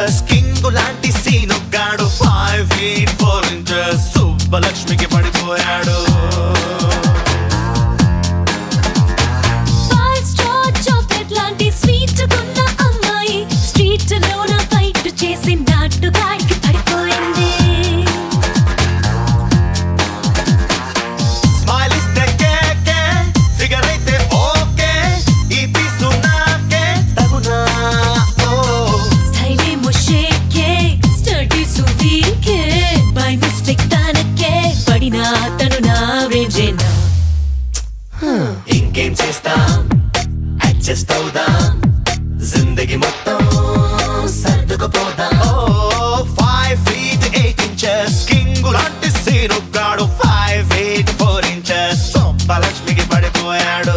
inches king లాంటి సీను గాడు five feet four inches సుబ్బలక్ష్మికి పడిపోయాడు ఫైవ్ స్టార్ చాక్లెట్ లాంటి స్వీట్ కొన్న అమ్మాయి స్ట్రీట్ లోన ఫైట్ చేసి నాటుగాడికి పడిపోయింది స్మైల్ ఇస్తే కేకే ఫిగర్ అయితే ఓకే ఈ పీసు నాకే తగునా ఓ స్టైల్ ఏమో షేకే స్టడీస్ వీకే బై మిస్టేక్ తనకే పడిన తను నా రేంజేనా ఇంకేం చేస్తాం అడ్జస్ట్ అవుదాం జిందగీ మొత్తం సర్దుకుపోదాం five feet eight inches king లాంటి సీను గాడు ఫైవ్ ఫీట్ ఫోర్ ఇంచెస్ సొప్పలక్ష్మికి పడిపోయాడు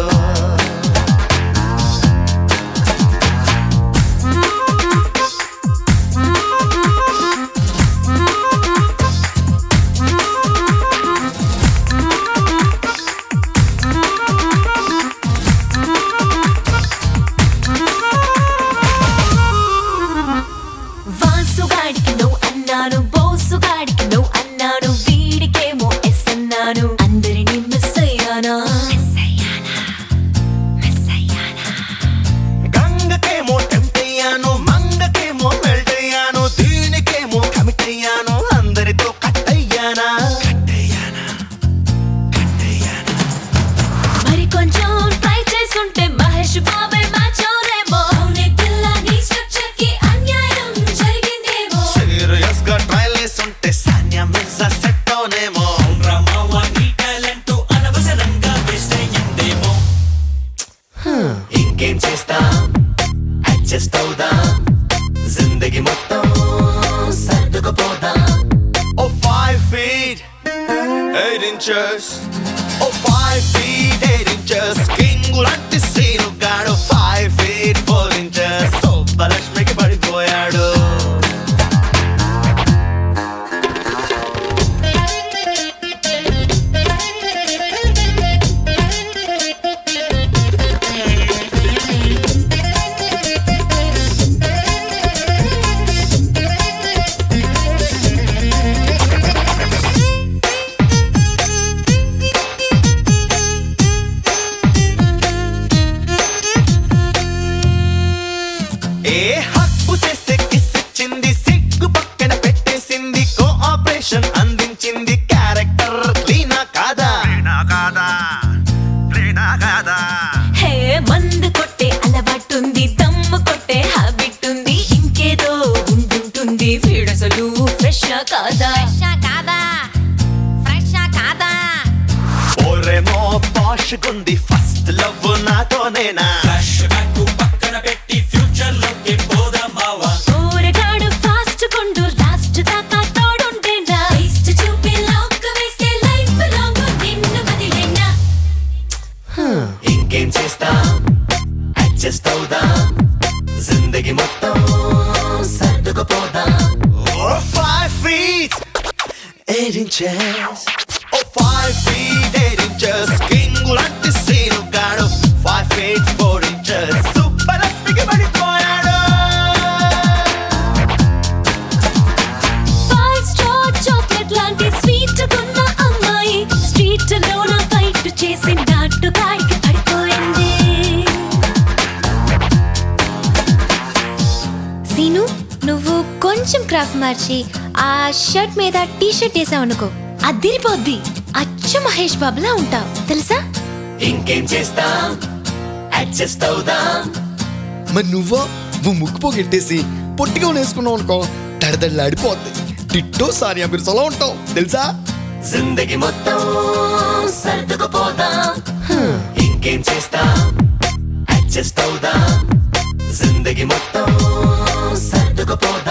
వాసుగాడికి నో అన్నాను బోసుగాడికి నో అన్నాను వీడికేమో ఎస్ అన్నాను అందరినీ మిస్ అయ్యానా గంగకేమో టెంప్ట్ అయ్యాను మంగకేమో మెల్ట్ అయ్యాను దీనికేమో కమిట్ అయ్యాను అందరితో కట్ అయ్యానా కట్ అయ్యానా కట్ అయ్యానా మరి కొంచెం ట్రై చేసుంటే మహేష్ బాబే మ్యాచ్ అవునేమో అవునే పిల్ల నీ స్ట్రక్చర్ కి అన్యాయం జరిగిందేమో సీరియస్ గా ట్రయల్ వేసుంటే సాన్యా మిర్జా సెట్ అవునేమో రమవ నీ టాలెంట్ అనవసరంగా వేస్ట్ అయ్యిందేమో ఇంకేం చేస్తాం అడ్జస్ట్ అవుదాం జిందగీ మొత్తం సర్దుకుపోదాం ఓ ఫైవ్ ఫీట్ ఎయిట్ ఇంచెస్ ఓ five feet eight inches king లాంటి సీను గాడు ఫైవ్ ఫీట్ ఫోర్ ఇంచెస్ సోబ్బలక్ష్మికి పడిపోయాడు ఏ హక్కు చేస్తే కిస్ ఇచ్చింది సిగ్గు పక్కన పెట్టేసింది కోఆపరేషన్ అందించింది క్యారెక్టర్ క్లీనా కాదా కాదా కాదా హే మందు కొట్టే అలవాటుంది దమ్ము కొట్టే హ్యాబిట్ ఉంది ఇంకేదో ఉంటుంటుంది వీడసలు ఫ్రెష్ కాదా కాదా ఫ్రెష్ కాదా ఓరేమో పాష్ గుంది ఫస్ట్ లవ్ నాతోనేనా ఫ్లాష్ బ్యాక్ పక్కన పెట్టి ఫ్యూచర్ లోకి పోదాం మావా ఊరగాడు ఫాస్ట్ కొండు లాస్ట్ దాకా తోడుంటేనా వేస్ట్ చూపి లాక్ వేస్తే లైఫ్ లాంగ్ నిన్ను వదిలేనా ఇంకేం చేస్తాం అడ్జస్ట్ అవుదాం జిందగీ మొత్తం సర్దుకుపోదాం ఓ ఫైవ్ ఫీట్ ఎయిట్ ఇంచెస్ ఓ five feet eight inches king లాంటి సీను గాడు five feet four inches super అప్పికి పడిపోయాడు ఫైవ్ స్టార్ చాక్లెట్ లాంటి స్వీట్ కొన్న అమ్మాయి స్ట్రీట్ లోన ఫైట్ చేసి నాటుగాడికి పడిపోయింది సీను నువ్వు కొంచెం క్రాఫ్ట్ మార్చి ఆ షర్ట్ మీద టీ షర్ట్ వేసావు అనుకో అదిరిపోద్ది అచ్చు మహేష్ బాబులా ఉంటావు తెలుసా ఇంకేం చేస్తాం అడ్జస్ట్ అవుదాం మరి నువ్వో నువ్వు ముక్కు పోగెట్టేసి పొట్టిగా వేసుకున్నావు అనుకో దడదడలాడిపోద్ది టిట్టో సానియా బిర్సలో ఉంటావు తెలుసా జిందగీ మొత్తం సర్దుకుపోదాం ఇంకేం చేస్తాం అడ్జస్ట్ అవుదాం జిందగీ మొత్తం సర్దుకుపోదాం